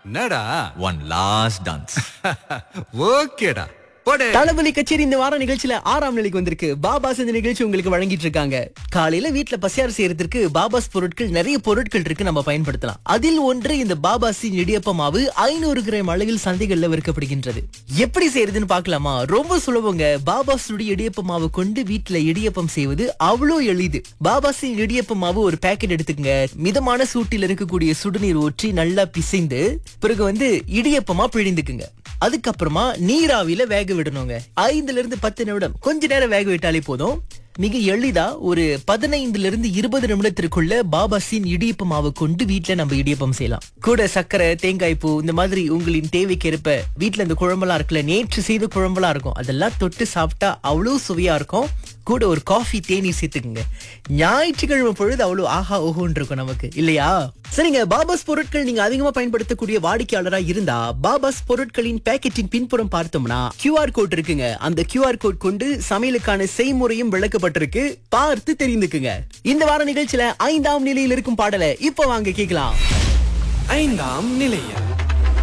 என்னடா one last dance ஓகேடா போடு தளபதி கச்சேரி இந்த வார நிகழ்ச்சியில ஆறாம் நிலைக்கு வந்திருக்கு பாபாஸ் இந்த நிகழ்ச்சி உங்களுக்கு வழங்கிட்டு இருக்காங்க காலையில வீட்ல பசியார் செய்யறதுக்கு பாபாஸ் பொருட்கள் நிறைய பொருட்கள் இருக்கு நம்ம பயன்படுத்தலாம் அதில் ஒன்று இந்த பாபாஸின் இடியப்ப மாவு ஐநூறு கிராம் அளவில் சந்தைகள்ல விற்கப்படுகின்றது எப்படி செய்யறதுன்னு பார்க்கலாமா ரொம்ப சுலபங்க பாபாஸுடைய இடியப்ப மாவு கொண்டு வீட்ல இடியப்பம் செய்வது அவ்வளோ எளிது பாபாஸின் இடியப்ப மாவு ஒரு பேக்கெட் எடுத்துக்கங்க மிதமான சூட்டில் இருக்கக்கூடிய சுடுநீர் ஊற்றி நல்லா பிசைந்து பிறகு வந்து இடியப்பமா பிழிந்துக்குங்க அதுக்கப்புறமா நீராவில வேக விடணுங்க ஐந்துல இருந்து பத்து நிமிடம் கொஞ்ச நேரம் வேக விட்டாலே போதும் மிக எளிதா ஒரு பதினைந்துல இருந்து இருபது நிமிடத்திற்குள்ள பாபாசின் இடியப்ப மாவு கொண்டு வீட்ல நம்ம இடியப்பம் செய்யலாம் கூட சர்க்கரை தேங்காய் பூ இந்த மாதிரி உங்களின் தேவைக்கேற்ப வீட்ல இந்த குழம்பெல்லாம் இருக்குல்ல நேற்று செய்த குழம்பெல்லாம் இருக்கும் அதெல்லாம் தொட்டு சாப்பிட்டா அவ்வளவு சுவையா இருக்கும் கூட ஒரு காஃபி தேநீர் சேர்த்துக்குங்க ஞாயிற்றுக்கிழமை பொழுது அவ்வளவு ஆஹா ஓஹோன்னு இருக்கும் நமக்கு இல்லையா சரிங்க பாபாஸ் பொருட்கள் நீங்க அதிகமா பயன்படுத்தக்கூடிய வாடிக்கையாளரா இருந்தா பாபாஸ் பொருட்களின் பேக்கெட்டின் பின்புறம் பார்த்தோம்னா QR கோட் இருக்குங்க அந்த QR கோட் கொண்டு சமையலுக்கான செய்முறையும் விளக்கப்பட்டிருக்கு பார்த்து தெரிந்துக்குங்க இந்த வார நிகழ்ச்சியில ஐந்தாம் நிலையில் இருக்கும் பாடலை இப்ப வாங்க கேட்கலாம் ஐந்தாம் நிலையம்